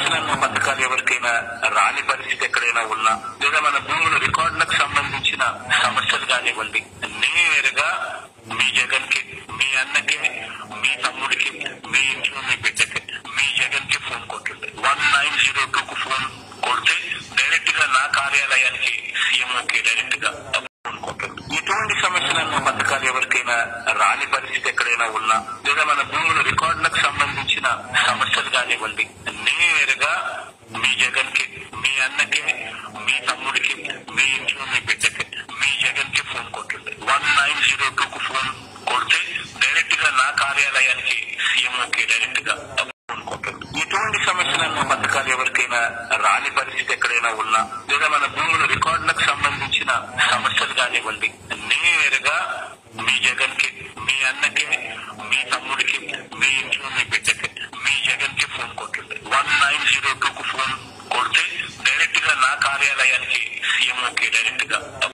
సంవత్సరాల పథకాలు ఎవరికైనా రాని పరిస్థితి ఎక్కడైనా ఉన్నా లేదా మన భూముల రికార్డులకు సంబంధించిన సమస్యలు కానివ్వండి నేరుగా మీ జగన్ కి మీ అన్నకి మీ తమ్ముడికి మీ ఇంట్లో మీ బిడ్డకి మీ జగన్ కి ఫోన్ కొట్టండి వన్ నైన్ జీరో టూ కు ఫోన్ కొడితే డైరెక్ట్ గా నా కార్యాలయానికి సీఎంఓ కి డైరెక్ట్ గా ఫోన్ కొట్టండి ఎటువంటి సమస్యలను పథకాలు ఎవరికైనా రాని పరిస్థితి ఎక్కడైనా ఉన్నా లేదా మన భూముల రికార్డులకు సంబంధించిన సమస్యలు కానివ్వండి నేరుగా మీ జగన్ కి మీ అన్నకి మీ తమ్ముడికి మీ ఇంట్లో మీ బిడ్డకి మీ జగన్ కి ఫోన్ కొట్టండి వన్ నైన్ జీరో టూ కు ఫోన్ కొడితే డైరెక్ట్ గా నా కార్యాలయానికి సీఎంఓ కి డైరెక్ట్ గా ఫోన్ కొట్టండి ఎటువంటి సమస్యలను పథకాలు ఎవరికైనా రాని పరిస్థితి ఎక్కడైనా ఉన్నా లేదా మన భూముల రికార్డులకు సంబంధించిన సమస్యలు కానివ్వండి నేరుగా మీ జగన్ కి మీ అన్నకి మీ తమ్ముడికి మీ ఇంట్లో మీ బిడ్డకి మీ జగన్ కి ఫోన్ కొట్టండి వన్ నైన్ జీరో టూ కు ఫోన్ కొడితే డైరెక్ట్ గా నా కార్యాలయానికి సీఎంఓ కి డైరెక్ట్ గా